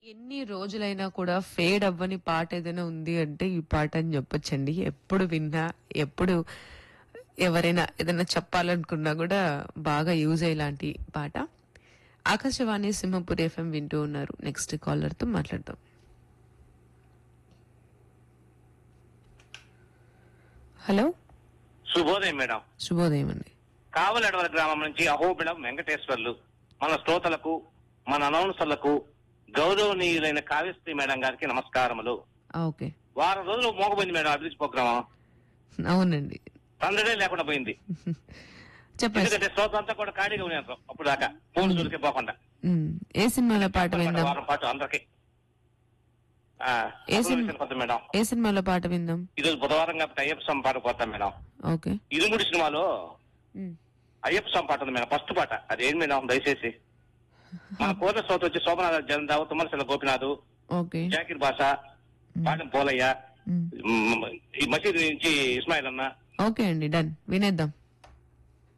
ఎన్ని రోజులైనా కూడా ఫేడ్ అవ్వని పాట ఏదైనా ఉంది అంటే ఈ పాట అని చెప్పొచ్చండి ఎప్పుడు విన్నా ఎప్పుడు ఎవరైనా ఏదైనా చెప్పాలనుకున్నా కూడా బాగా యూజ్ అయ్యేలాంటి పాట ఆకాశవాణి సింహపూర్ ఎఫ్ఎం వింటూ ఉన్నారు నెక్స్ట్ కాలర్ తో మాట్లాడదాం హలో శుభోదయం మేడం శుభోదయం అండి కావలడవల గ్రామం నుంచి అహోబిళం వెంకటేశ్వర్లు మన శ్రోతలకు మన అనౌన్సర్లకు గౌరవనీయులైన కావ్యశ్రీ మేడం గారికి నమస్కారములు ఆ, ఓకే వారం రోజులు మోగపోయింది మేడం అభిరుచి ప్రోగ్రామం అవునండి సందడే లేకుండా పోయింది చెప్పండి ఎందుకంటే శ్రోత అంతా కూడా ఖాళీగా ఉన్నారు అప్పుడు దాకా ఫోన్ దొరికే పోకుండా ఉమ్, ఏ సినిమాలో పాట విందాం వారం పాటు అందరికి ఆ, ఏ అసలు సినిమా? విషయం కొత్త మేడం ఏ సినిమాలో పాట విందాం ఈరోజు బుధవారం కాబట్టి అయ్యప్ప స్వామి పాట పోతాం మేడం ఓకే ఇరుముడి సినిమాలో ఉమ్, అయ్యప్ప స్వామి పాట ఉంది మేడం ఫస్ట్ పాట అది ఏంటి మేడం దయచేసి మన పూర్ణ శ్రోత వచ్చి శోభనాథ జనందావు తుమ్మలశిల గోపినాథ్ ఓకే జాకిర్ బాష పాలెం పోలయ్య ఉమ్, మ్, ఈ మసీద్ నుంచి ఇస్మాయిల్ అన్న ఓకే అండి డన్ వినేద్దాం